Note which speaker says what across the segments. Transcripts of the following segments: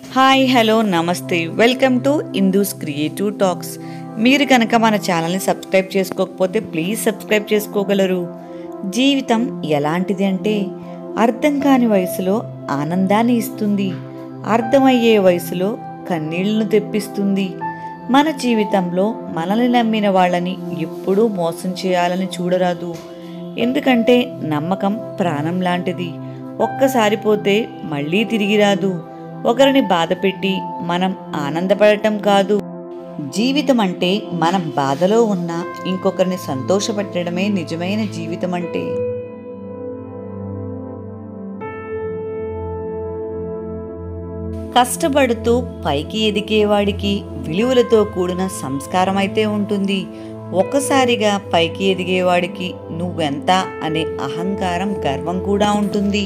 Speaker 1: hi hello నమస్తే welcome to Indu's creative talks మీరు కనుక మన ఛానల్ని సబ్స్క్రైబ్ చేసుకోకపోతే ప్లీజ్ సబ్స్క్రైబ్ చేసుకోగలరు జీవితం ఎలాంటిది అంటే అర్థం కాని వయసులో ఆనందాన్ని ఇస్తుంది అర్థమయ్యే వయసులో కన్నీళ్లను తెప్పిస్తుంది మన జీవితంలో మనల్ని నమ్మిన వాళ్ళని ఎప్పుడూ మోసం చేయాలని చూడరాదు ఎందుకంటే నమ్మకం ప్రాణం లాంటిది ఒక్కసారి పోతే మళ్ళీ తిరిగి రాదు ఒకరిని బాధపెట్టి మనం ఆనందపడటం కాదు జీవితం అంటే మనం బాధలో ఉన్న ఇంకొకరిని సంతోషపెట్టడమే నిజమైన జీవితం అంటే కష్టపడుతూ పైకి ఎదిగేవాడికి విలువలతో కూడిన సంస్కారం అయితే ఉంటుంది ఒక్కసారిగా పైకి ఎదిగేవాడికి నువ్వెంత అనే అహంకారం గర్వం కూడా ఉంటుంది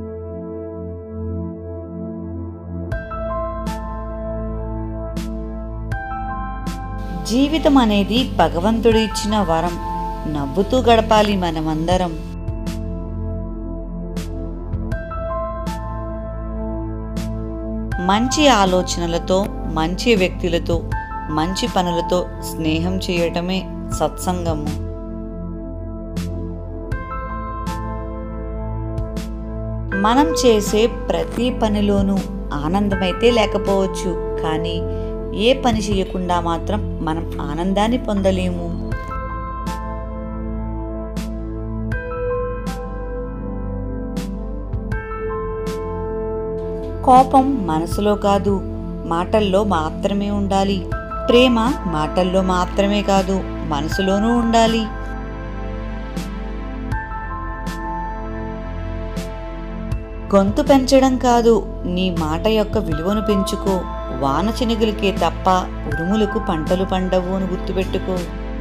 Speaker 1: జీవితం అనేది భగవంతుడు ఇచ్చిన వరం నవ్వుతూ గడపాలి మనమందరం మంచి ఆలోచనలతో మంచి వ్యక్తులతో మంచి పనులతో స్నేహం చేయటమే సత్సంగము మనం చేసే ప్రతి పనిలోనూ ఆనందమైతే లేకపోవచ్చు కానీ ఏ పని చేయకుండా మాత్రం మనం ఆనందాన్ని పొందలేము కోపం మనసులో కాదు మాటల్లో మాత్రమే ఉండాలి ప్రేమ మాటల్లో మాత్రమే కాదు మనసులోనూ ఉండాలి గొంతు పెంచడం కాదు నీ మాట యొక్క విలువను పెంచుకో వాన చినుగులకే తప్ప ఉరుములకు పంటలు పండవు అని గుర్తుపెట్టుకో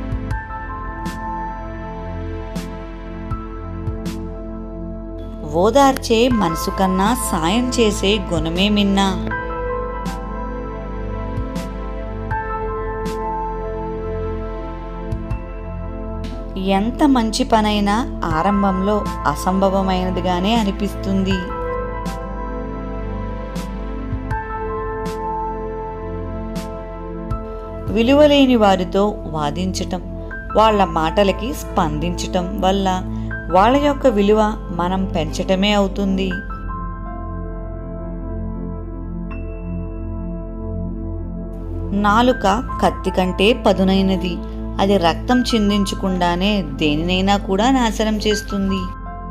Speaker 1: ఓదార్చే మనసు కన్నా సాయం చేసే గుణమే మిన్నా ఎంత మంచి పనైనా ఆరంభంలో అసంభవమైనదిగానే అనిపిస్తుంది విలువలేని వారితో వాదించటం వాళ్ళ మాటలకి స్పందించటం వల్ల వాళ్ళ యొక్క విలువ మనం పెంచటమే అవుతుంది నాలుక కత్తి కంటే పదునైనది అది రక్తం చిందించకుండానే దేనినైనా కూడా నాశనం చేస్తుంది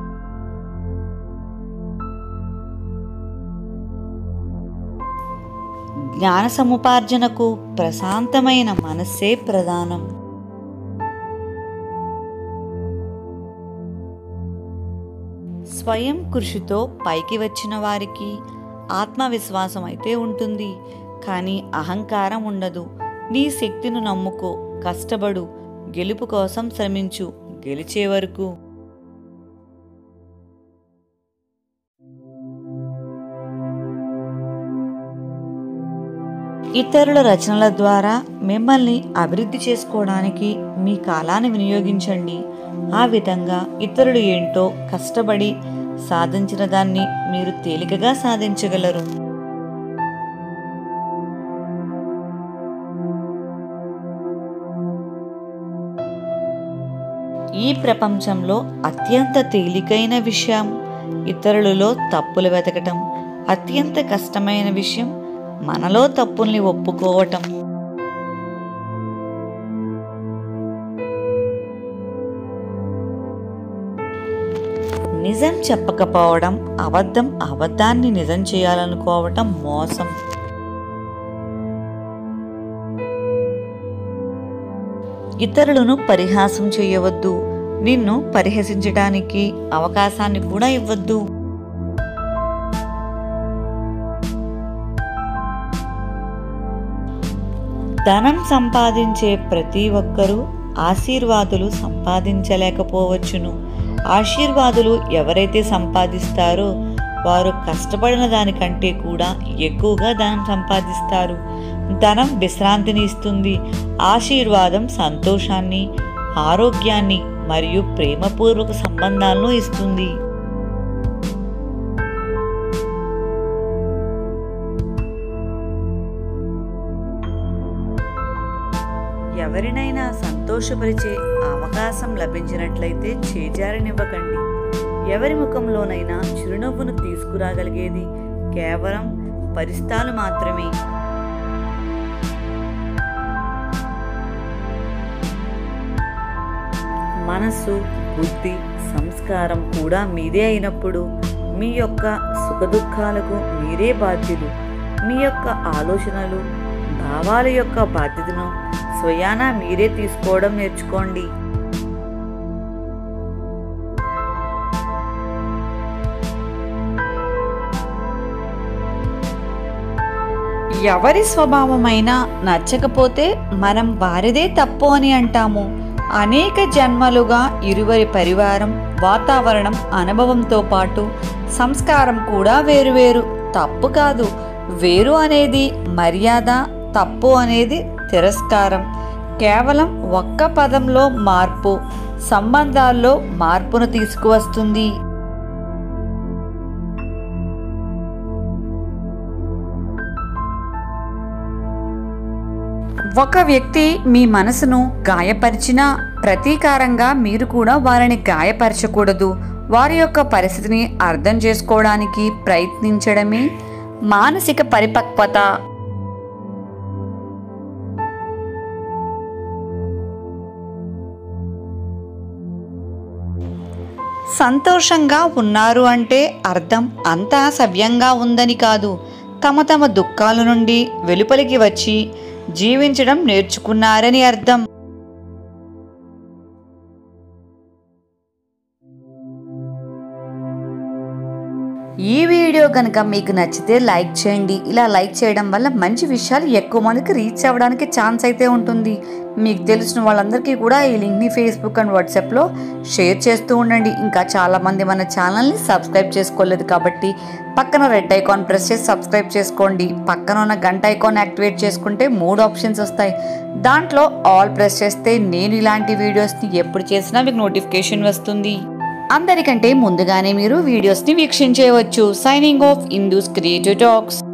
Speaker 1: జ్ఞాన సముపార్జనకు ప్రశాంతమైన మనస్సే ప్రధానం స్వయం కృషితో పైకి వచ్చిన వారికి ఆత్మవిశ్వాసం అయితే ఉంటుంది కానీ అహంకారం ఉండదు నీ శక్తిని నమ్ముకో కష్టపడు గెలుపు కోసం శ్రమించు గెలిచే వరకు ఇతరుల రచనల ద్వారా మిమ్మల్ని అభివృద్ధి చేసుకోవడానికి మీ కాలాన్ని వినియోగించండి ఆ విధంగా ఇతరులు ఏంటో కష్టపడి సాధించిన దాన్ని మీరు తేలికగా సాధించగలరు ఈ ప్రపంచంలో అత్యంత తేలికైన విషయం ఇతరులలో తప్పులు వెతకటం అత్యంత కష్టమైన విషయం మనలో తప్పుల్ని ఒప్పుకోవటం నిజం చెప్పకపోవడం అబద్ధం అబద్ధాన్ని నిజం చేయాలనుకోవటం మోసం ఇతరులను పరిహాసం చేయవద్దు నిన్ను పరిహసించడానికి అవకాశాన్ని కూడా ఇవ్వద్దు ధనం సంపాదించే ప్రతి ఒక్కరూ ఆశీర్వాదులు సంపాదించలేకపోవచ్చును ఆశీర్వాదులు ఎవరైతే సంపాదిస్తారో వారు కష్టపడిన దానికంటే కూడా ఎక్కువగా ధనం సంపాదిస్తారు ధనం విశ్రాంతిని ఇస్తుంది ఆశీర్వాదం సంతోషాన్ని ఆరోగ్యాన్ని మరియు ప్రేమపూర్వక సంబంధాలను ఇస్తుంది ఎవరినైనా సంతోషపరిచే అవకాశం లభించినట్లయితే చేజారనివ్వకండి ఎవరి ముఖంలోనైనా చిరునవ్వును తీసుకురాగలిగేది కేవలం పరిస్థాలు మాత్రమే మనసు బుద్ధి సంస్కారం కూడా మీదే అయినప్పుడు మీ యొక్క సుఖదుఖాలకు మీరే బాధ్యులు మీ యొక్క ఆలోచనలు భావాల యొక్క బాధ్యతను స్వయాన మీరే తీసుకోవడం నేర్చుకోండి ఎవరి స్వభావమైనా నచ్చకపోతే మనం వారిదే తప్పు అని అంటాము అనేక జన్మలుగా ఇరువరి పరివారం వాతావరణం అనుభవంతో పాటు సంస్కారం కూడా వేరువేరు తప్పు కాదు వేరు అనేది మర్యాద తప్పు అనేది తిరస్కారం కేవలం ఒక్క పదంలో మార్పు సంబంధాల్లో మార్పును తీసుకువస్తుంది ఒక వ్యక్తి మీ మనసును గాయపరిచినా ప్రతీకారంగా మీరు కూడా వారిని గాయపరచకూడదు వారి యొక్క పరిస్థితిని అర్థం చేసుకోవడానికి ప్రయత్నించడమే మానసిక పరిపక్వత సంతోషంగా ఉన్నారు అంటే అర్థం అంతా సవ్యంగా ఉందని కాదు తమ తమ దుఃఖాల నుండి వెలుపలికి వచ్చి జీవించడం నేర్చుకున్నారని అర్థం ఈ వీడియో కనుక మీకు నచ్చితే లైక్ చేయండి ఇలా లైక్ చేయడం వల్ల మంచి విషయాలు ఎక్కువ మందికి రీచ్ అవ్వడానికి ఛాన్స్ అయితే ఉంటుంది మీకు తెలిసిన వాళ్ళందరికీ కూడా ఈ లింక్ని ఫేస్బుక్ అండ్ వాట్సాప్లో షేర్ చేస్తూ ఉండండి ఇంకా చాలామంది మన ఛానల్ని సబ్స్క్రైబ్ చేసుకోలేదు కాబట్టి పక్కన రెడ్ ఐకాన్ ప్రెస్ చేసి సబ్స్క్రైబ్ చేసుకోండి పక్కన ఉన్న గంట ఐకాన్ యాక్టివేట్ చేసుకుంటే మూడు ఆప్షన్స్ వస్తాయి దాంట్లో ఆల్ ప్రెస్ చేస్తే నేను ఇలాంటి వీడియోస్ని ఎప్పుడు చేసినా మీకు నోటిఫికేషన్ వస్తుంది అందరికంటే ముందుగానే మీరు వీడియోస్ని వీక్షించేయవచ్చు signing off Indu's creative talks